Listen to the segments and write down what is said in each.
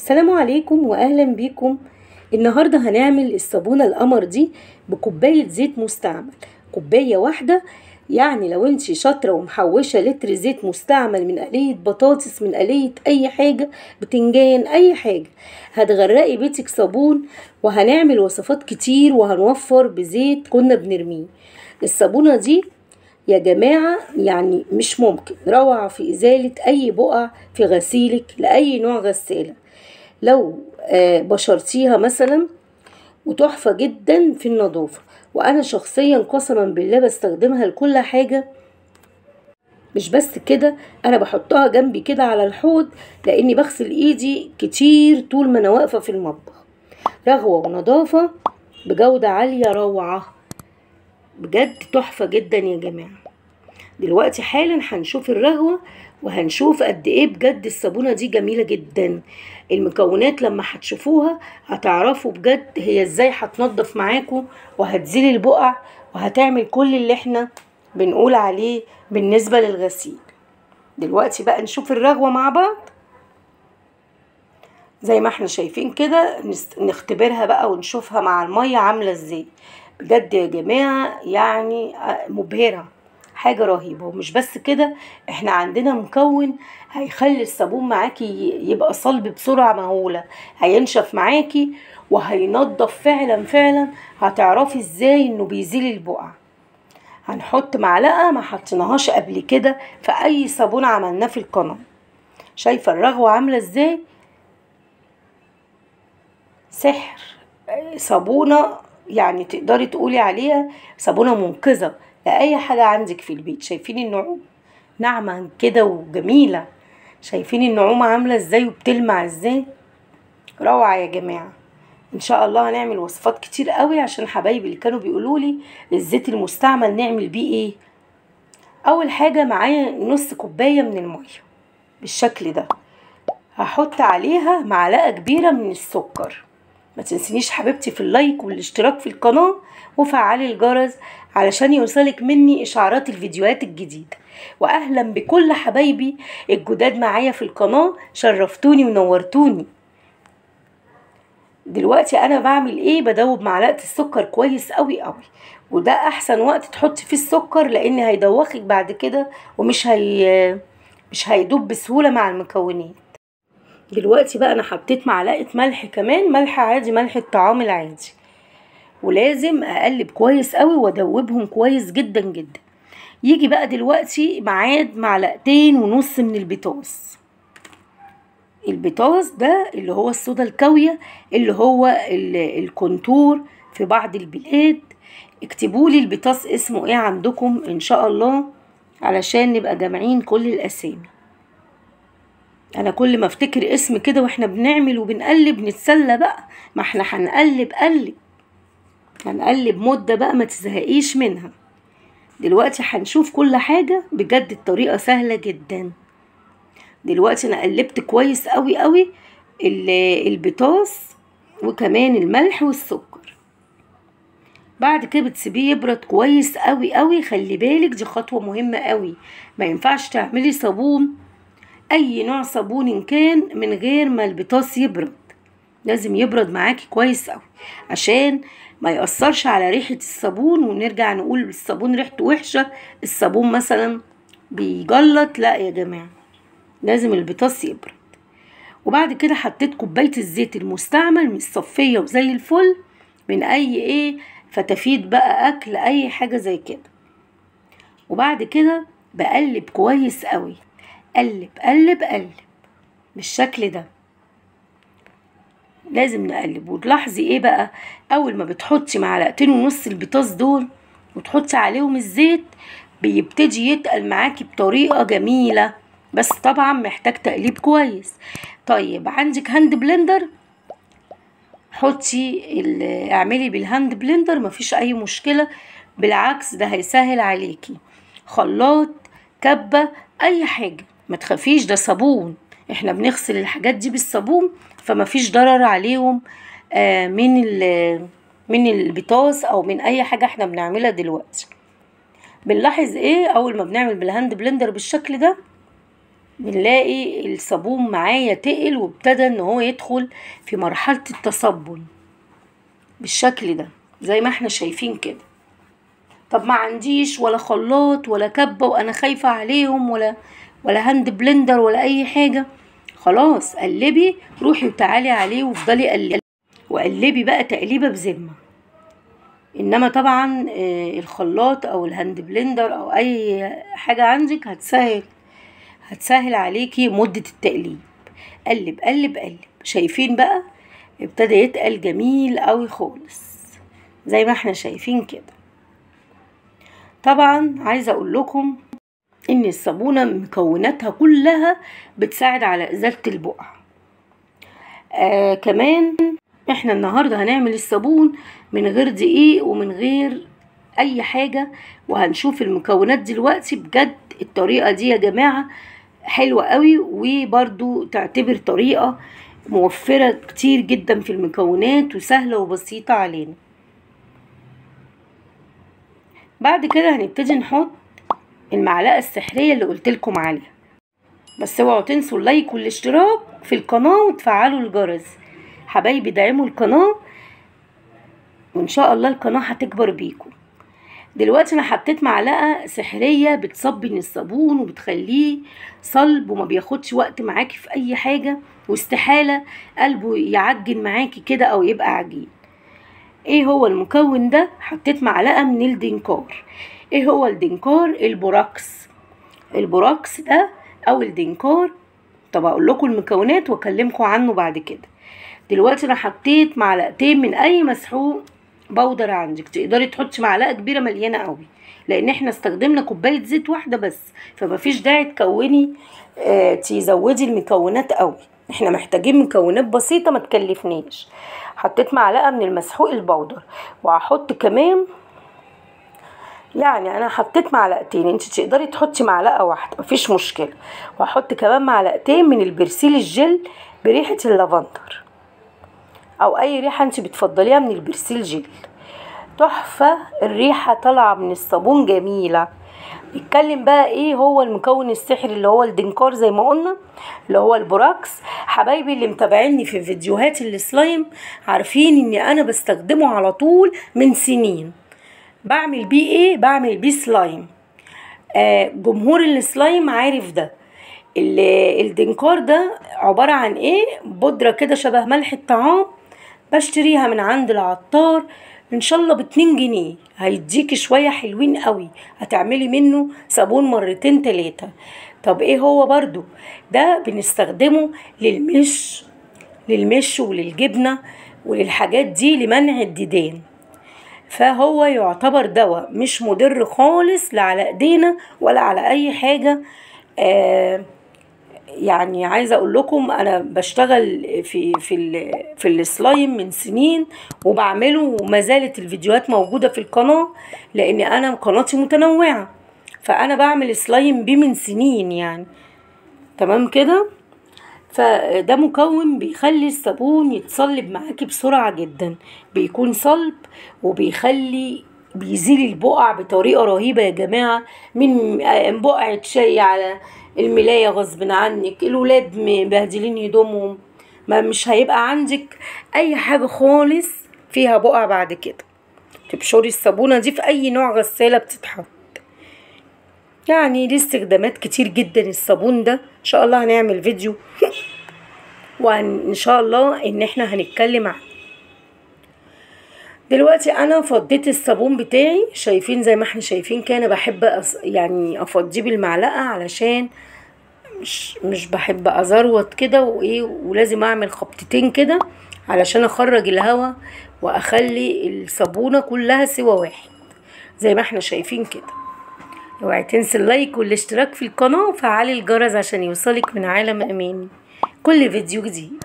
السلام عليكم واهلا بيكم النهارده هنعمل الصابونه القمر دي بكوبايه زيت مستعمل كوبايه واحده يعني لو انت شاطره ومحوشه لتر زيت مستعمل من قليه بطاطس من قليه اي حاجه بتنجان اي حاجه هتغرقي بيتك صابون وهنعمل وصفات كتير وهنوفر بزيت كنا بنرميه الصابونه دي يا جماعة يعني مش ممكن روعة في إزالة أي بقع في غسيلك لأي نوع غسالة لو آه بشرتيها مثلا وتحفة جدا في النظافة وأنا شخصيا قسما بالله بستخدمها لكل حاجة مش بس كده أنا بحطها جنبي كده على الحوض لأني بغسل إيدي كتير طول ما أنا واقفة في المطبخ رغوة ونظافة بجودة عالية روعة بجد تحفة جدا يا جماعة دلوقتي حالا هنشوف الرغوة وهنشوف قد ايه بجد الصابونة دي جميلة جدا المكونات لما هتشوفوها هتعرفوا بجد هي ازاي هتنضف معاكم وهتزيل البقع وهتعمل كل اللي احنا بنقول عليه بالنسبة للغسيل دلوقتي بقى نشوف الرغوة مع بعض زي ما احنا شايفين كده نختبرها بقى ونشوفها مع المية عاملة ازاي بجد يا جماعة يعني مبهرة حاجة رهيبة ومش بس كده احنا عندنا مكون هيخلي الصابون معاكي يبقى صلب بسرعة مهولة هينشف معاكي وهينضف فعلا فعلا هتعرفي ازاي انه بيزيل البقع هنحط معلقة ما حطيناهاش قبل كده في اي صابون عملناه في القناة شايفة الرغوة عاملة ازاي سحر صابونة يعني تقدري تقولي عليها صابونة منقذة لأي حاجة عندك في البيت شايفين النعوم ناعمة كده وجميلة شايفين النعومة عاملة ازاي وبتلمع ازاي روعة يا جماعة ان شاء الله هنعمل وصفات كتير قوي عشان حبايبي اللي كانوا بيقولوا لي الزيت المستعمل نعمل بيه ايه اول حاجة معايا نص كوباية من المية بالشكل ده هحط عليها معلقة كبيرة من السكر ما تنسينيش حبيبتي في اللايك والاشتراك في القناة وفعلي الجرس علشان يوصلك مني اشعارات الفيديوهات الجديدة واهلا بكل حبايبي الجداد معايا في القناة شرفتوني ونورتوني دلوقتي انا بعمل ايه بدوب معلقة السكر كويس قوي قوي وده احسن وقت تحطي فيه السكر لان هيدوخك بعد كده ومش هي مش هيدوب بسهولة مع المكونات دلوقتي بقى انا حطيت معلقه ملح كمان ملح عادي ملح الطعام العادي ولازم اقلب كويس قوي وادوبهم كويس جدا جدا يجي بقى دلوقتي ميعاد معلقتين ونص من البيتاز البيتاز ده اللي هو الصودا الكاوية اللي هو الكونتور في بعض البلاد اكتبوا لي البيتاز اسمه ايه عندكم ان شاء الله علشان نبقى جامعين كل الاسامي انا كل ما افتكر اسم كده واحنا بنعمل وبنقلب نتسلى بقى ما احنا هنقلب قلب هنقلب مده بقى ما تزهقيش منها دلوقتي هنشوف كل حاجه بجد الطريقه سهله جدا دلوقتي انا قلبت كويس قوي قوي البطاس وكمان الملح والسكر بعد كده بتسيبيه يبرد كويس قوي قوي خلي بالك دي خطوه مهمه قوي ما ينفعش تعملي صابون اي نوع صابون إن كان من غير ما البطاس يبرد لازم يبرد معاكي كويس قوي عشان ما يأثرش على ريحة الصابون ونرجع نقول الصابون ريحته وحشة الصابون مثلا بيجلط لا يا جماعة لازم البطاس يبرد وبعد كده حطيت كوباية الزيت المستعمل مش صفية وزي الفل من اي ايه فتافيت بقى اكل اي حاجة زي كده وبعد كده بقلب كويس قوي قلب قلب قلب بالشكل ده لازم نقلب وتلاحظي ايه بقى اول ما بتحطي معلقتين ونص البطاس دول وتحطي عليهم الزيت بيبتدي يتقل معاكي بطريقة جميلة بس طبعا محتاج تقليب كويس طيب عندك هاند بلندر حطي اعملي بالهاند بلندر مفيش اي مشكلة بالعكس ده هيسهل عليكي خلاط كبة اي حاجة ما تخافيش ده صابون احنا بنغسل الحاجات دي بالصابون فما فيش ضرر عليهم آه من من البطاس او من اي حاجه احنا بنعملها دلوقتي بنلاحظ ايه اول ما بنعمل بالهاند بلندر بالشكل ده بنلاقي الصابون معايا تقل وابتدى ان هو يدخل في مرحلة التصبن بالشكل ده زي ما احنا شايفين كده طب ما عنديش ولا خلاط ولا كبة وانا خايفة عليهم ولا ولا هاند بلندر ولا اي حاجة خلاص قلبي روحي وتعالي عليه وافضلي قلبي وقلبي بقى تقليبة بذمة انما طبعا آه، الخلاط او الهاند بلندر او اي حاجة عندك هتسهل هتسهل عليكي مدة التقليب قلب قلب قلب شايفين بقى ابتدى يتقل جميل قوي خالص زي ما احنا شايفين كده طبعا عايزة اقول لكم ان الصابونة مكوناتها كلها بتساعد على ازالة البقع آه كمان احنا النهاردة هنعمل الصابون من غير دقيق ومن غير اي حاجة وهنشوف المكونات دلوقتي بجد الطريقة دي يا جماعة حلوة قوي وبرضو تعتبر طريقة موفرة كتير جدا في المكونات وسهلة وبسيطة علينا بعد كده هنبتدي نحط المعلقة السحرية اللي قلتلكم عليها بس اوعوا تنسوا اللايك والاشتراك في القناة وتفعلوا الجرس حبايبي دعموا القناة وان شاء الله القناة هتكبر بيكم دلوقتي انا حطيت معلقة سحرية بتصبن الصابون وبتخليه صلب وما بياخدش وقت معاكي في اي حاجة واستحالة قلبه يعجن معاكي كده او يبقى عجين ايه هو المكون ده حطيت معلقة من الدنكار ايه هو الدنكار البوراكس البوراكس ده او الدنكار طب اقول لكم المكونات واكلمكم عنه بعد كده دلوقتي انا حطيت معلقتين من اي مسحوق بودر عندك تقدري تحطي معلقه كبيره مليانه قوي لان احنا استخدمنا كوبايه زيت واحده بس فمفيش داعي تكوني آه تزودي المكونات قوي احنا محتاجين مكونات بسيطه ما تكلفنيش حطيت معلقه من المسحوق البودر وهحط كمان يعني انا حطيت معلقتين انت تقدري تحطي معلقه واحده مفيش مشكله وهحط كمان معلقتين من البرسيل الجل بريحه اللافندر او اي ريحه انت بتفضليها من البرسيل جل تحفه الريحه طالعه من الصابون جميله نتكلم بقى ايه هو المكون السحري اللي هو الدنكار زي ما قلنا اللي هو البوراكس حبايبي اللي متابعيني في فيديوهات السلايم عارفين اني انا بستخدمه على طول من سنين بعمل بيه ايه بعمل بيه سلايم آه جمهور السلايم عارف ده ال- الدنكار ده عبارة عن ايه بودرة كده شبه ملح الطعام بشتريها من عند العطار ان شاء الله باتنين جنيه هيديكي شوية حلوين قوي هتعملي منه صابون مرتين تلاتة طب ايه هو برضو ده بنستخدمه للمش للمش وللجبنة وللحاجات دي لمنع الديدان فهو يعتبر دواء مش مضر خالص لا على ايدينا ولا على اي حاجة آه يعني عايزه اقول لكم انا بشتغل في في ال في السلايم من سنين وبعمله وما زالت الفيديوهات موجوده في القناه لان انا قناتي متنوعه فانا بعمل سلايم بيه من سنين يعني تمام كده فده مكون بيخلي الصابون يتصلب معاكي بسرعة جدا بيكون صلب وبيخلي بيزيل البقع بطريقة رهيبة يا جماعة من بقعة شاي على الملاية غصب عنك الولاد مبهدلين هدومهم ما مش هيبقى عندك اي حاجة خالص فيها بقع بعد كده تبشري الصابونة دي في اي نوع غسالة بتتحط يعني ليه استخدامات كتير جدا الصابون ده ان شاء الله هنعمل فيديو وان شاء الله ان احنا هنتكلم عنه دلوقتي انا فضيت الصابون بتاعي شايفين زي ما احنا شايفين كده انا بحب أص... يعني افضيه بالمعلقه علشان مش مش بحب ازروت كده وايه ولازم اعمل خبطتين كده علشان اخرج الهواء واخلي الصابونه كلها سوا واحد زي ما احنا شايفين كده اوعي تنسي اللايك والاشتراك في القناه وفعلي الجرس عشان يوصلك من عالم اماني كل فيديو جديد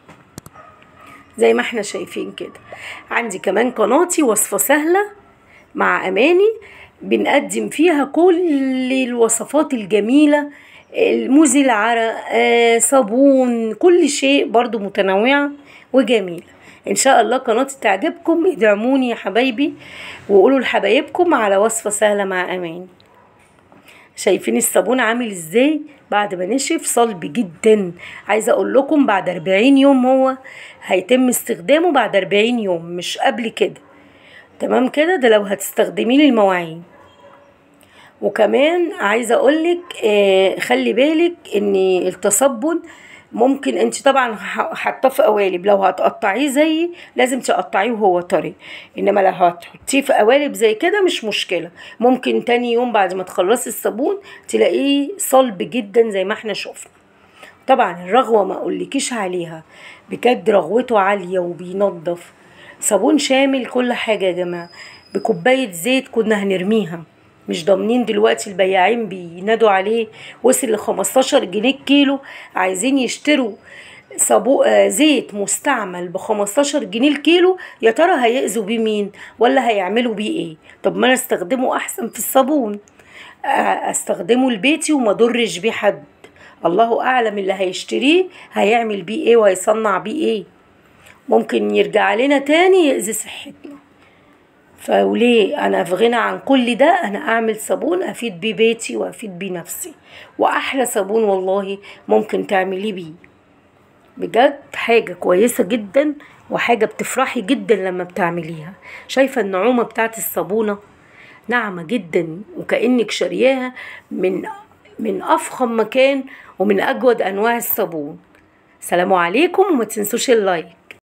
زي ما احنا شايفين كده عندي كمان قناتي وصفة سهلة مع أماني بنقدم فيها كل الوصفات الجميلة الموز العرق آه، صابون كل شيء برضو متنوعة وجميلة ان شاء الله قناتي تعجبكم ادعموني يا حبايبي وقولوا لحبايبكم على وصفة سهلة مع أماني شايفين الصابون عامل ازاي بعد ما نشف صلب جدا عايزه اقول لكم بعد 40 يوم هو هيتم استخدامه بعد 40 يوم مش قبل كده تمام كده ده لو هتستخدميه للمواعين وكمان عايزه اقولك آه خلي بالك ان التصبن ممكن انت طبعا حاطاه في قوالب لو هتقطعيه زي لازم تقطعيه وهو طري انما لو هتحطيه في قوالب زي كده مش مشكله ممكن تاني يوم بعد ما تخلصي الصابون تلاقيه صلب جدا زي ما احنا شفنا طبعا الرغوه ما اقولكيش عليها بجد رغوته عاليه وبينضف صابون شامل كل حاجه يا جماعه بكوبايه زيت كنا هنرميها مش ضامنين دلوقتي البياعين بينادوا عليه وصل ل 15 جنيه الكيلو عايزين يشتروا صابو آه زيت مستعمل ب 15 جنيه الكيلو يا ترى هيأذوا بيه مين ولا هيعملوا بيه ايه طب ما انا استخدمه احسن في الصابون آه استخدمه لبيتي وما ضرش بيه حد الله اعلم اللي هيشتريه هيعمل بيه ايه وهيصنع بيه ايه ممكن يرجع لنا تاني يأذي صحتنا فوليه انا في غنى عن كل ده انا اعمل صابون افيد بيه بيتي وافيد بيه نفسي واحلى صابون والله ممكن تعمليه بيه بجد حاجه كويسه جدا وحاجه بتفرحي جدا لما بتعمليها شايفه النعومه بتاعت الصابونه ناعمه جدا وكانك شارياها من من افخم مكان ومن اجود انواع الصابون سلام عليكم وما تنسوش اللايك